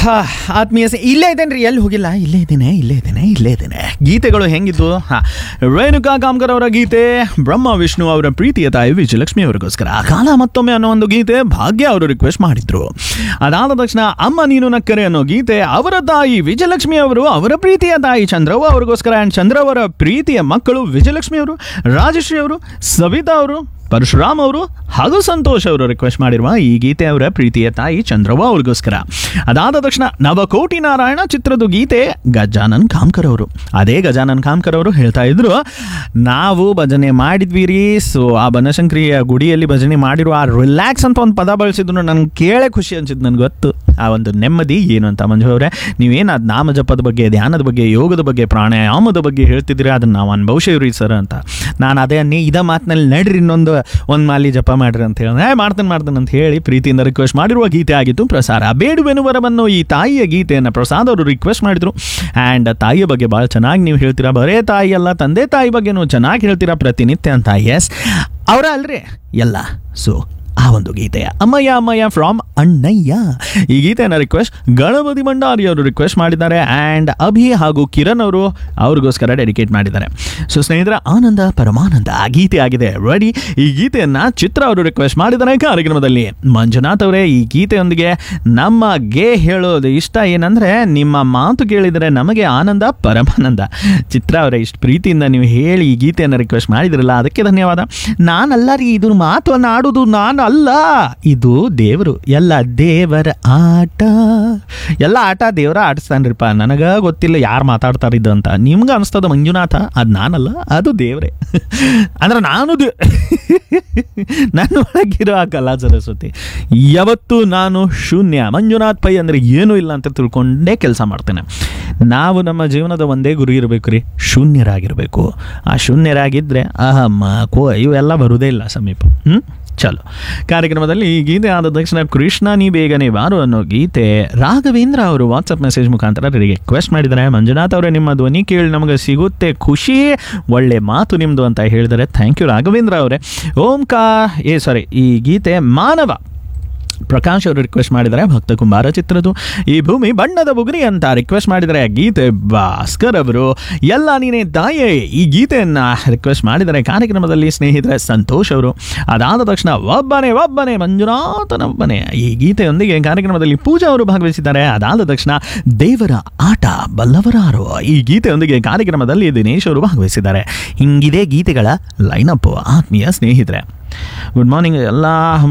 ಹಾ ಆತ್ಮೀಯ ಸ್ನೇ- ಇಲ್ಲೇ ಇದ್ದೇನೆ ರೀ ಎಲ್ಲಿ ಹೋಗಿಲ್ಲ ಇಲ್ಲೇ ಇದ್ದೇನೆ ಇಲ್ಲೇ ಇದ್ದೇನೆ ಇಲ್ಲೇ ಇದ್ದೇನೆ ಗೀತೆಗಳು ಹೆಂಗಿದ್ದು ಹಾ ರೇಣುಕಾ ಕಾಮ್ಕರ್ ಅವರ ಗೀತೆ ಬ್ರಹ್ಮ ವಿಷ್ಣು ಅವರ ಪ್ರೀತಿಯ ತಾಯಿ ವಿಜಯಲಕ್ಷ್ಮಿ ಅವರಿಗೋಸ್ಕರ ಕಾಲ ಮತ್ತೊಮ್ಮೆ ಅನ್ನೋ ಒಂದು ಗೀತೆ ಭಾಗ್ಯ ಅವರು ರಿಕ್ವೆಸ್ಟ್ ಮಾಡಿದ್ರು ಅದಾದ ತಕ್ಷಣ ಅಮ್ಮ ನೀನು ನಕ್ಕರೆ ಅನ್ನೋ ಗೀತೆ ಅವರ ತಾಯಿ ವಿಜಯಲಕ್ಷ್ಮಿ ಅವರು ಅವರ ಪ್ರೀತಿಯ ತಾಯಿ ಚಂದ್ರವ್ವ ಅವರಿಗೋಸ್ಕರ ಆ್ಯಂಡ್ ಚಂದ್ರವರ ಪ್ರೀತಿಯ ಮಕ್ಕಳು ವಿಜಯಲಕ್ಷ್ಮಿ ಅವರು ರಾಜಶ್ರೀ ಅವರು ಸವಿತಾ ಅವರು ಪರಶುರಾಮ್ ಅವರು ಹಾಗೂ ಸಂತೋಷ್ ಅವರು ರಿಕ್ವೆಸ್ಟ್ ಮಾಡಿರುವ ಈ ಗೀತೆ ಅವರ ಪ್ರೀತಿಯ ತಾಯಿ ಚಂದ್ರವ್ವ ಅವ್ರಿಗೋಸ್ಕರ ಅದಾದ ತಕ್ಷಣ ನವಕೋಟಿ ನಾರಾಯಣ ಚಿತ್ರದ ಗೀತೆ ಗಜಾನನ್ ಕಾಮ್ಕರ್ ಅವರು ಅದೇ ಗಜಾನನ್ ಕಾಮ್ಕರ್ ಅವರು ಹೇಳ್ತಾ ಇದ್ರು ನಾವು ಭಜನೆ ಮಾಡಿದ್ವಿ ರೀ ಸೊ ಆ ಬನಶಂಕರಿಯ ಗುಡಿಯಲ್ಲಿ ಭಜನೆ ಮಾಡಿರುವ ಆ ರಿಲ್ಯಾಕ್ಸ್ ಅಂತ ಒಂದು ಪದ ಬಳಸಿದ್ರು ನನ್ಗೆ ಕೇಳೇ ಖುಷಿ ಅನ್ಸಿದ್ದು ನನಗೆ ಗೊತ್ತು ಆ ಒಂದು ನೆಮ್ಮದಿ ಏನು ಅಂತ ಮಂಜು ಅವರೇ ನೀವೇನು ಅದು ನಾಮ ಜಪದ ಬಗ್ಗೆ ಧ್ಯಾನದ ಬಗ್ಗೆ ಯೋಗದ ಬಗ್ಗೆ ಪ್ರಾಣಾಯಾಮದ ಬಗ್ಗೆ ಹೇಳ್ತಿದ್ದೀರಾ ಅದನ್ನು ನಾವು ಅನುಭವಿಸಿವ್ರಿ ಸರ್ ಅಂತ ನಾನು ಅದೇ ನೀ ಇದ ಮಾತಿನಲ್ಲಿ ನಡ್ರಿ ಇನ್ನೊಂದು ಒಂದು ಮಾಲಿ ಜಪ ಮಾಡ್ರಿ ಅಂತ ಹೇಳಿ ಏ ಮಾಡ್ತೇನೆ ಮಾಡ್ತೇನೆ ಅಂತ ಹೇಳಿ ಪ್ರೀತಿಯಿಂದ ರಿಕ್ವೆಸ್ಟ್ ಮಾಡಿರುವ ಗೀತೆ ಆಗಿತ್ತು ಪ್ರಸಾರ ಬೇಡುವೆನು ವರವನ್ನು ಈ ತಾಯಿಯ ಗೀತೆಯನ್ನು ಪ್ರಸಾದ್ ಅವರು ರಿಕ್ವೆಸ್ಟ್ ಮಾಡಿದ್ರು ಆ್ಯಂಡ್ ತಾಯಿಯ ಬಗ್ಗೆ ಭಾಳ ಚೆನ್ನಾಗಿ ನೀವು ಹೇಳ್ತೀರಾ ಬರೇ ತಾಯಿ ಅಲ್ಲ ತಂದೆ ತಾಯಿ ಬಗ್ಗೆನೂ ಚೆನ್ನಾಗಿ ಹೇಳ್ತೀರಾ ಪ್ರತಿನಿತ್ಯ ಅಂತ ಎಸ್ ಅವರ ಅಲ್ರಿ ಎಲ್ಲ ಸೊ ಆ ಒಂದು ಗೀತೆಯ ಅಮ್ಮಯ್ಯ ಅಮ್ಮಯ್ಯ ಫ್ರಾಮ್ ಅಣ್ಣಯ್ಯ ಈ ಗೀತೆಯನ್ನು ರಿಕ್ವೆಸ್ಟ್ ಗಣಪತಿ ಭಂಡಾರಿ ಅವರು ರಿಕ್ವೆಸ್ಟ್ ಮಾಡಿದ್ದಾರೆ ಆ್ಯಂಡ್ ಅಭಿ ಹಾಗೂ ಕಿರಣ್ ಅವರು ಅವ್ರಿಗೋಸ್ಕರ ಡೆಡಿಕೇಟ್ ಮಾಡಿದ್ದಾರೆ ಸೊ ಸ್ನೇಹಿತರ ಆನಂದ ಪರಮಾನಂದ ಆ ಗೀತೆ ಆಗಿದೆ ರೆಡಿ ಈ ಗೀತೆಯನ್ನು ಚಿತ್ರ ಅವರು ರಿಕ್ವೆಸ್ಟ್ ಮಾಡಿದ್ದಾರೆ ಕಾರ್ಯಕ್ರಮದಲ್ಲಿ ಮಂಜುನಾಥ್ ಅವರೇ ಈ ಗೀತೆಯೊಂದಿಗೆ ನಮ್ಮ ಗೆ ಹೇಳೋದು ಇಷ್ಟ ಏನಂದರೆ ನಿಮ್ಮ ಮಾತು ಕೇಳಿದರೆ ನಮಗೆ ಆನಂದ ಪರಮಾನಂದ ಚಿತ್ರ ಅವರೇ ಇಷ್ಟು ಪ್ರೀತಿಯಿಂದ ನೀವು ಹೇಳಿ ಈ ಗೀತೆಯನ್ನು ರಿಕ್ವೆಸ್ಟ್ ಮಾಡಿದ್ರಲ್ಲ ಅದಕ್ಕೆ ಧನ್ಯವಾದ ನಾನಲ್ಲ ರೀ ಇದು ಮಾತನ್ನು ಆಡೋದು ನಾನು ಅಲ್ಲ ಇದು ದೇವರು ಎಲ್ಲ ದೇವರ ಆಟ ಎಲ್ಲ ಆಟ ದೇವರ ಆಡಿಸ್ತಾನ್ರಿಪ್ಪ ನನಗೆ ಗೊತ್ತಿಲ್ಲ ಯಾರು ಮಾತಾಡ್ತಾರೆ ಇದು ಅಂತ ನಿಮ್ಗೆ ಅನಿಸ್ತದ ಮಂಜುನಾಥ ಅದು ನಾನಲ್ಲ ಅದು ದೇವರೇ ಅಂದ್ರೆ ನಾನು ದೇ ನನ್ನ ಒಳಗಿರೋ ಆ ಕಲಾ ಸರಸ್ವತಿ ಯಾವತ್ತೂ ನಾನು ಶೂನ್ಯ ಮಂಜುನಾಥ್ ಪೈ ಅಂದರೆ ಏನೂ ಇಲ್ಲ ಅಂತ ತಿಳ್ಕೊಂಡೇ ಕೆಲಸ ಮಾಡ್ತೇನೆ ನಾವು ನಮ್ಮ ಜೀವನದ ಒಂದೇ ಗುರಿ ಇರಬೇಕು ರೀ ಶೂನ್ಯರಾಗಿರಬೇಕು ಆ ಶೂನ್ಯರಾಗಿದ್ದರೆ ಅಹಮ್ಮ ಕೋ ಇವೆಲ್ಲ ಬರುವುದೇ ಇಲ್ಲ ಸಮೀಪ ಹ್ಞೂ ಚಲೋ ಕಾರ್ಯಕ್ರಮದಲ್ಲಿ ಈ ಗೀತೆ ಆದ ತಕ್ಷಣ ಕೃಷ್ಣ ನೀ ಬೇಗನೆ ಬಾರು ಅನ್ನೋ ಗೀತೆ ರಾಘವೇಂದ್ರ ಅವರು ವಾಟ್ಸಪ್ ಮೆಸೇಜ್ ಮುಖಾಂತರ ರಿಕ್ವೆಸ್ಟ್ ಮಾಡಿದ್ದಾರೆ ಮಂಜುನಾಥ್ ಅವರೇ ನಿಮ್ಮ ಧ್ವನಿ ಕೇಳಿ ನಮಗೆ ಸಿಗುತ್ತೆ ಖುಷಿ ಒಳ್ಳೆ ಮಾತು ನಿಮ್ಮದು ಅಂತ ಹೇಳಿದರೆ ಥ್ಯಾಂಕ್ ಯು ರಾಘವೇಂದ್ರ ಅವರೇ ಓಂಕಾ ಏ ಸಾರಿ ಈ ಗೀತೆ ಮಾನವ ಪ್ರಕಾಶ್ ಅವರು ರಿಕ್ವೆಸ್ಟ್ ಮಾಡಿದ್ದಾರೆ ಭಕ್ತ ಕುಂಬಾರ ಚಿತ್ರದ್ದು ಈ ಭೂಮಿ ಬಣ್ಣದ ಬುಗುರಿ ಅಂತ ರಿಕ್ವೆಸ್ಟ್ ಮಾಡಿದ್ದಾರೆ ಗೀತೆ ಭಾಸ್ಕರ್ ಅವರು ಎಲ್ಲ ನೀನೇ ತಾಯೇ ಈ ಗೀತೆಯನ್ನು ರಿಕ್ವೆಸ್ಟ್ ಮಾಡಿದ್ದಾರೆ ಕಾರ್ಯಕ್ರಮದಲ್ಲಿ ಸ್ನೇಹಿತರೆ ಸಂತೋಷ್ ಅವರು ಅದಾದ ತಕ್ಷಣ ಒಬ್ಬನೇ ಒಬ್ಬನೇ ಮಂಜುನಾಥನೊಬ್ಬನೇ ಈ ಗೀತೆಯೊಂದಿಗೆ ಕಾರ್ಯಕ್ರಮದಲ್ಲಿ ಪೂಜಾ ಅವರು ಭಾಗವಹಿಸಿದ್ದಾರೆ ಅದಾದ ತಕ್ಷಣ ದೇವರ ಆಟ ಬಲ್ಲವರಾರು ಈ ಗೀತೆಯೊಂದಿಗೆ ಕಾರ್ಯಕ್ರಮದಲ್ಲಿ ದಿನೇಶ್ ಅವರು ಭಾಗವಹಿಸಿದ್ದಾರೆ ಹಿಂಗಿದೆ ಗೀತೆಗಳ ಲೈನಪ್ ಆತ್ಮೀಯ ಸ್ನೇಹಿತರೆ ಗುಡ್ ಮಾರ್ನಿಂಗ್ ಎಲ್ಲ